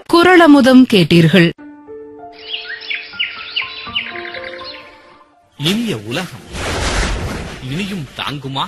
குரளமுதம் கேட்டீர்கள் இனிய உலகம் இனியும் தாங்குமா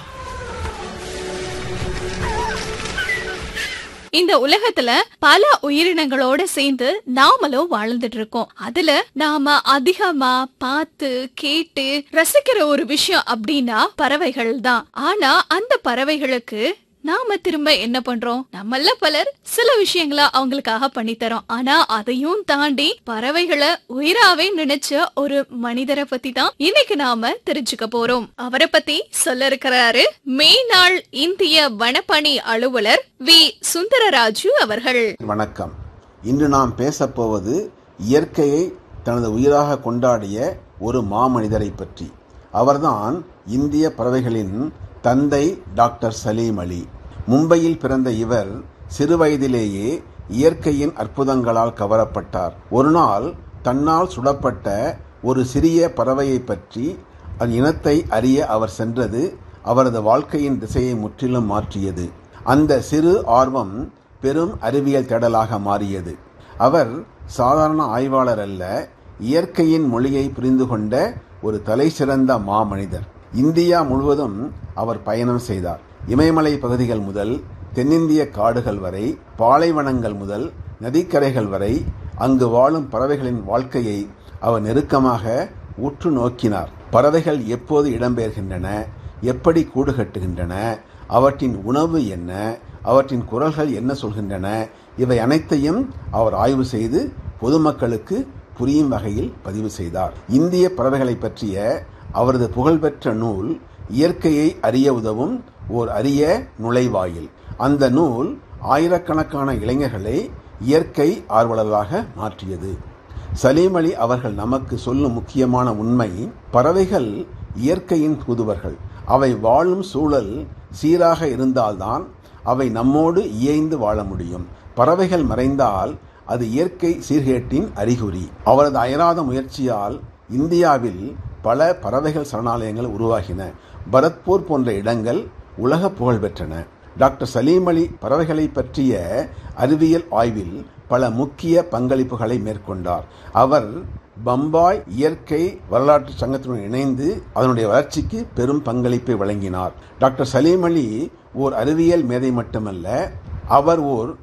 இந்த உலகத்துல பல உயிரினங்களோட சேர்ந்து நாமளும் வாழ்ந்துட்டு இருக்கோம் அதுல நாம அதிகமா பார்த்து கேட்டு ரசிக்கிற ஒரு விஷயம் அப்படின்னா பறவைகள் தான் ஆனா அந்த பறவைகளுக்கு நாம திரும்ப என்ன பண்றோம் நம்மள பலர் சில விஷயங்கள அவங்களுக்காக பண்ணித்தரோம் ஆனா அதையும் தாண்டி பறவைகளை உயிராவே நினைச்ச ஒரு மனிதரை பத்தி தான் இன்னைக்கு நாம தெரிஞ்சுக்க போறோம் அவரை பத்தி சொல்ல இருக்கிறாரு மேனாள் இந்திய வனப்பணி அலுவலர் வி சுந்தரராஜு அவர்கள் வணக்கம் இன்று நாம் பேசப்போவது இயற்கையை தனது உயிராக கொண்டாடிய ஒரு மாமனிதரை பற்றி அவர்தான் இந்திய பறவைகளின் தந்தை டாக்டர் சலீம் அலி மும்பையில் பிறந்த இவர் சிறுவயதிலேயே இயற்கையின் அற்புதங்களால் கவரப்பட்டார் ஒரு நாள் தன்னால் சுடப்பட்ட ஒரு சிறிய பறவையை பற்றி அதன் இனத்தை அறிய அவர் சென்றது அவரது வாழ்க்கையின் திசையை முற்றிலும் மாற்றியது அந்த சிறு ஆர்வம் பெரும் அறிவியல் தேடலாக மாறியது அவர் சாதாரண ஆய்வாளர் அல்ல இயற்கையின் மொழியை புரிந்து கொண்ட ஒரு தலைசிறந்த மாமனிதர் இந்தியா முழுவதும் அவர் பயணம் செய்தார் இமயமலை பகுதிகள் முதல் தென்னிந்திய காடுகள் வரை பாலைவனங்கள் முதல் நதிக்கரைகள் வரை அங்கு வாழும் பறவைகளின் வாழ்க்கையை அவர் நெருக்கமாக உற்று நோக்கினார் பறவைகள் எப்போது இடம்பெயர்கின்றன எப்படி கூடு கட்டுகின்றன அவற்றின் உணவு என்ன அவற்றின் குரல்கள் என்ன சொல்கின்றன இவை அனைத்தையும் அவர் ஆய்வு செய்து பொதுமக்களுக்கு புரியும் வகையில் பதிவு செய்தார் இந்திய பறவைகளை பற்றிய அவரது புகழ்பெற்ற நூல் இயற்கையை அறிய உதவும் ஓர் அரிய நுழைவாயில் அந்த நூல் ஆயிரக்கணக்கான இளைஞர்களை இயற்கை ஆர்வலர்களாக மாற்றியது சலீம் அலி அவர்கள் நமக்கு சொல்லும் முக்கியமான உண்மை பறவைகள் இயற்கையின் தூதுவர்கள் அவை வாழும் சூழல் சீராக இருந்தால்தான் அவை நம்மோடு இயைந்து வாழ முடியும் பறவைகள் மறைந்தால் அது இயற்கை சீர்கேட்டின் அறிகுறி அவரது அயராத முயற்சியால் இந்தியாவில் பல பறவைகள் சரணாலயங்கள் உருவாகின பரத்பூர் போன்ற இடங்கள் உலக புகழ் பெற்றன டாக்டர் சலீம் அலி பறவைகளை பற்றிய அறிவியல் ஆய்வில் பல முக்கிய பங்களிப்புகளை மேற்கொண்டார் அவர் பம்பாய் இயற்கை வரலாற்று சங்கத்துடன் இணைந்து அதனுடைய வளர்ச்சிக்கு பெரும் பங்களிப்பை வழங்கினார் டாக்டர் சலீம் அலி ஓர் அறிவியல் மேதை மட்டுமல்ல அவர் ஓர்